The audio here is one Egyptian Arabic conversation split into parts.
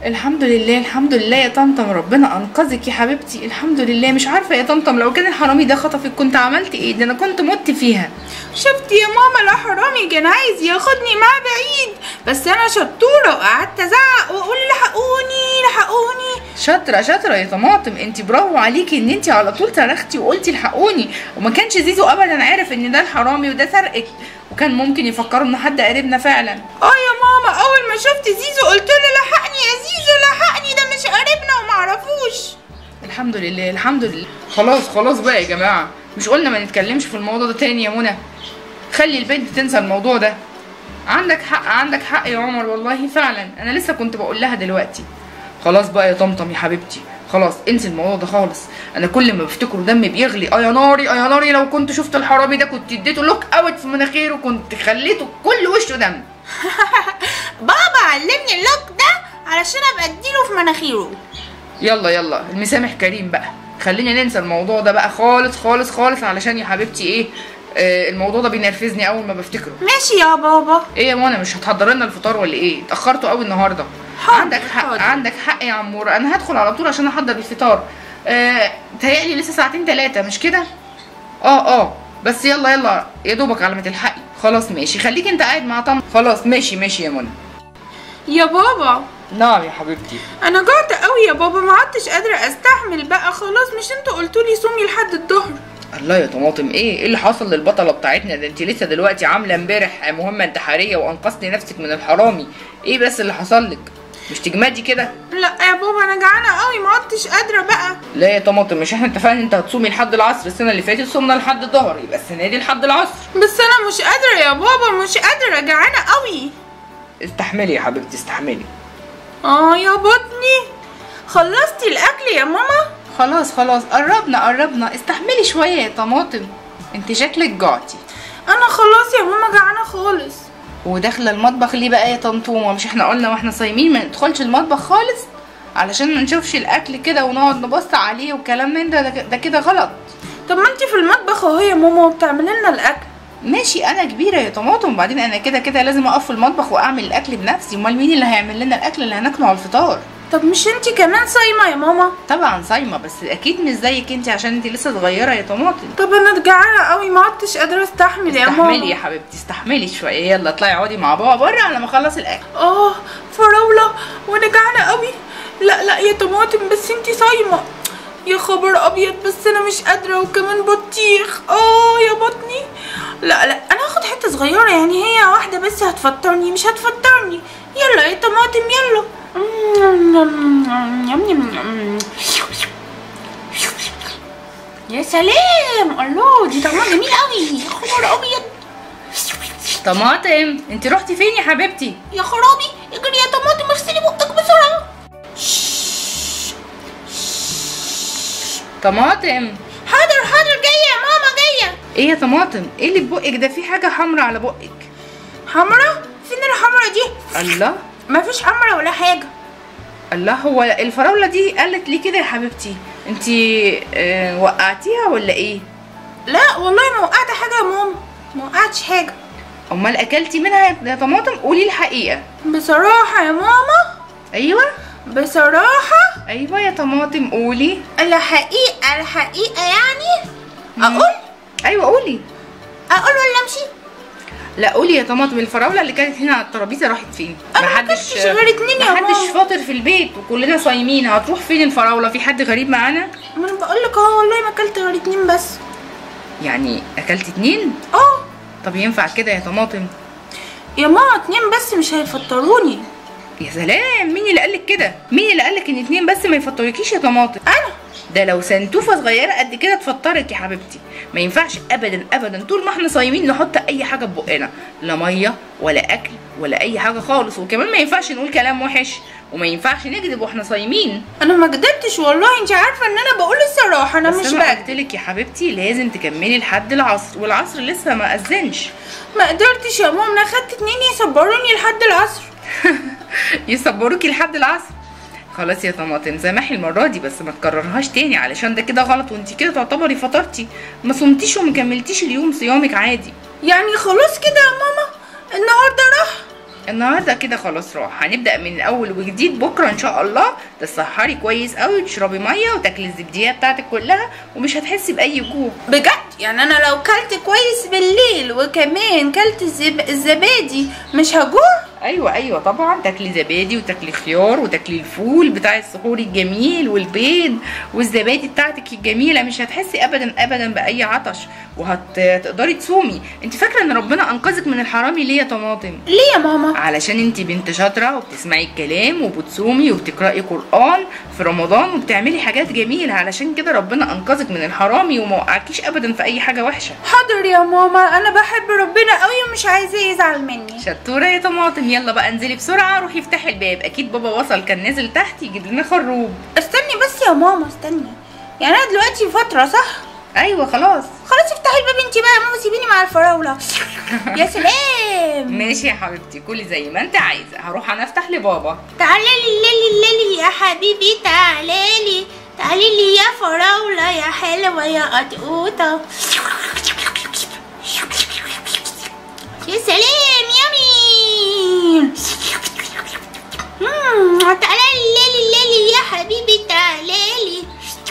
الحمد لله الحمد لله يا طمطم ربنا انقذك يا حبيبتي الحمد لله مش عارفه يا طمطم لو كان الحرامي ده خطفك كنت عملت ايه ده انا كنت مت فيها شفت يا ماما لا حرامي كان عايز ياخدني معاه بعيد بس انا شطوره وقعدت ازعق واقول لحقوني لحقوني شاطره شاطره يا طماطم انت برافو عليكي ان انت على طول صرختي وقلتي الحقوني وما كانش زيزو ابدا عارف ان ده الحرامي وده سرقك وكان ممكن يفكروا ان حد قريبنا فعلا اه يا ماما اول ما شفت زيزو قلت له لحقني يا زيزو لحقني ده مش قريبنا ومعرفوش الحمد لله الحمد لله خلاص خلاص بقى يا جماعه مش قلنا ما نتكلمش في الموضوع ده تاني يا منى خلي البنت تنسى الموضوع ده عندك حق عندك حق يا عمر والله فعلا انا لسه كنت بقول لها دلوقتي خلاص بقى يا طمطم يا حبيبتي خلاص انسي الموضوع ده خالص انا كل ما بفتكره دمي بيغلي اه يا ناري اه يا ناري لو كنت شفت الحرامي ده كنت اديته لوك اوت في مناخيره كنت خليته كل وشه دم بابا علمني اللوك ده علشان ابقى اديله في مناخيره يلا يلا المسامح كريم بقى خلينا ننسى الموضوع ده بقى خالص خالص خالص علشان يا حبيبتي ايه آه الموضوع ده بينرفزني اول ما بفتكره ماشي يا بابا ايه يا منى مش هتحضر لنا الفطار ولا ايه اتاخرتوا قوي النهارده حاضر، عندك حق حاضر. عندك حق يا عموره انا هدخل على طول عشان احضر الفطار آه تهيألي لسه ساعتين ثلاثه مش كده اه اه بس يلا يلا يا دوبك على ما تلحقي خلاص ماشي خليك انت قاعد مع طم خلاص ماشي ماشي يا منى يا بابا نعم يا حبيبتي انا جعت قوي يا بابا ما عدتش قادره استحمل بقى خلاص مش انتوا قلتوا لي صومي لحد الظهر الله يا طماطم ايه ايه اللي حصل للبطله بتاعتنا ده انت لسه دلوقتي عامله امبارح مهمه انتحاريه وانقذتي نفسك من الحرامي ايه بس اللي حصل لك مش تجمدي كده لا يا بابا انا جعانه قوي ما عدتش قادره بقى لا يا طماطم مش احنا اتفقنا انت هتصومي لحد العصر السنه اللي فاتت صومنا لحد الظهر يبقى السنه دي لحد العصر بس انا مش قادره يا بابا مش قادره جعانه قوي استحملي يا حبيبتي استحملي اه يا بطني خلصتي الاكل يا ماما خلاص خلاص قربنا قربنا استحملي شويه يا طماطم انت شكلك جعتي انا خلاص يا ماما جعانه خالص وداخله المطبخ ليه بقى يا طنطومه مش احنا قلنا واحنا صايمين ما ندخلش المطبخ خالص علشان ما نشوفش الاكل كده ونقعد نبص عليه والكلام من ده ده ده كده غلط طب ما انتي في المطبخ اهو يا ماما وبتعملي لنا الاكل ماشي انا كبيره يا طماطم وبعدين انا كده كده لازم اقف في المطبخ واعمل الاكل بنفسي امال مين اللي هيعمل لنا الاكل اللي هناكله على الفطار طب مش انتي كمان صايمه يا ماما طبعا صايمه بس اكيد مش زيك انت عشان انت لسه صغيره يا طماطم طب انا جعانه قوي ما عدتش قادره استحمل يا استحملي ماما يا حبيبتي استحملي شويه يلا اطلعي اقعدي مع بابا بره على ما اخلص الاكل اه فراوله وانا جعانه قوي لا لا يا طماطم بس انتي صايمه يا خبر ابيض بس انا مش قادره وكمان بطيخ اه يا بطني لا لا انا هاخد حته صغيره يعني هي واحده بس هتفطرني مش هتفطرني يلا يا طماطم يلا يا سلام الله دي طعمها جميل قوي يا خبر ابيض طماطم انت رحتي فين يا حبيبتي يا خرابي اجري يا طماطم اغسلي بقك بسرعه طماطم حاضر حاضر جايه يا ماما جايه ايه يا طماطم ايه اللي في بقك ده في حاجه حمراء على بقك حمرا فين الحمرا دي الله مفيش حمرا ولا حاجه الله هو الفراوله دي قالت ليه كده يا حبيبتي انت اه وقعتيها ولا ايه لا والله ما وقعت حاجه يا ماما ما وقعتش حاجه امال اكلتي منها يا طماطم قولي الحقيقه بصراحه يا ماما ايوه بصراحه ايوه يا طماطم قولي الحقيقه الحقيقه يعني اقول ايوه قولي اقول ولا امشي لا قولي يا طماطم الفراوله اللي كانت هنا على الترابيزه راحت فين أنا ما أكلتش غير اتنين يا محدش ماما. فاطر في البيت وكلنا صايمين هتروح فين الفراوله في حد غريب معانا ما انا بقول لك اهو والله ما اكلت غير اتنين بس يعني اكلت اتنين اه طب ينفع كده يا طماطم يا ماما اتنين بس مش هيفطروني يا سلام مين اللي قالك كده مين اللي قالك ان اتنين بس ما يفطركيش يا طماطم انا ده لو سنتوفه صغيره قد كده تفطرك يا حبيبتي ما ينفعش ابدا ابدا طول ما احنا صايمين نحط اي حاجه في بقنا لا ميه ولا اكل ولا اي حاجه خالص وكمان ما ينفعش نقول كلام وحش وما ينفعش نكذب واحنا صايمين انا ما كدبتش والله انت عارفه ان انا بقول الصراحه انا مش بس انا بكذب قلت لك يا حبيبتي لازم تكملي لحد العصر والعصر لسه ما اذنش ما قدرتش يا ماما انا خدت اتنين يصبروني لحد العصر يصبروكي لحد العصر خلاص يا طماطم سامحي المره دي بس ما تكررهاش تاني علشان ده كده غلط وانت كده تعتبري فطرتي ما صمتيش وما كملتيش اليوم صيامك عادي يعني خلاص كده يا ماما النهارده راح النهارده كده خلاص راح هنبدا من الاول وجديد بكره ان شاء الله تسحري كويس قوي وتشربي ميه وتاكلي الزبديه بتاعتك كلها ومش هتحسي باي جوع بجد يعني انا لو كلت كويس بالليل وكمان كلت الزب... الزبادي مش هجوع ايوه ايوه طبعا تاكلي زبادي وتاكلي خيار وتاكلي الفول بتاع السحور الجميل والبيض والزبادي بتاعتك الجميله مش هتحسي ابدا ابدا باي عطش وهتقدري تصومي انت فاكره ان ربنا انقذك من الحرامي ليه يا طماطم ليه يا ماما علشان انت بنت شاطره وبتسمعي الكلام وبتصومي وبتقراي قران في رمضان وبتعملي حاجات جميله علشان كده ربنا انقذك من الحرامي وما وقعكيش ابدا في اي حاجه وحشه حاضر يا ماما انا بحب ربنا قوي ومش عايزاه يزعل مني شطوره يا طماطم يلا بقى انزلي بسرعه روحي افتحي الباب اكيد بابا وصل كان نازل تحت يجيب لنا خروب استني بس يا ماما استني يعني انا دلوقتي فتره صح ايوه خلاص خلاص افتحي الباب انت بقى يا ماما سيبيني مع الفراوله يا سلام ماشي يا حبيبتي كلي زي ما انت عايزه هروح انا افتح لبابا تعالي لي لي لي يا حبيبي تعالي لي تعالي لي يا فراولة يا حلوة يا قطقوطة يا سلام يامي مم، تعالي لي لي لي يا حبيبي تعالي لي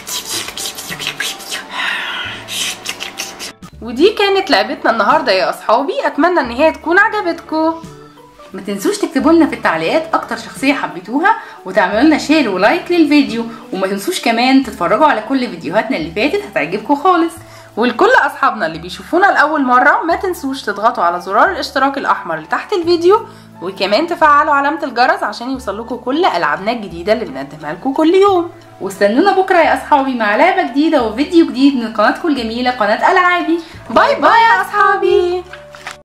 ودي كانت لعبتنا النهارده يا اصحابي اتمنى ان هي تكون عجبتكم ما تنسوش تكتبوا لنا في التعليقات اكتر شخصيه حبيتوها وتعملوا لنا شير ولايك للفيديو وما تنسوش كمان تتفرجوا على كل فيديوهاتنا اللي فاتت هتعجبكم خالص ولكل اصحابنا اللي بيشوفونا لاول مره ما تنسوش تضغطوا على زرار الاشتراك الاحمر اللي تحت الفيديو وكمان تفعلوا علامه الجرس عشان يوصلكوا كل العابنا الجديده اللي بنقدمها لكم كل يوم واستنونا بكره يا اصحابي مع لعبه جديده وفيديو جديد من قناتكم الجميله قناه العابي باي باي يا اصحابي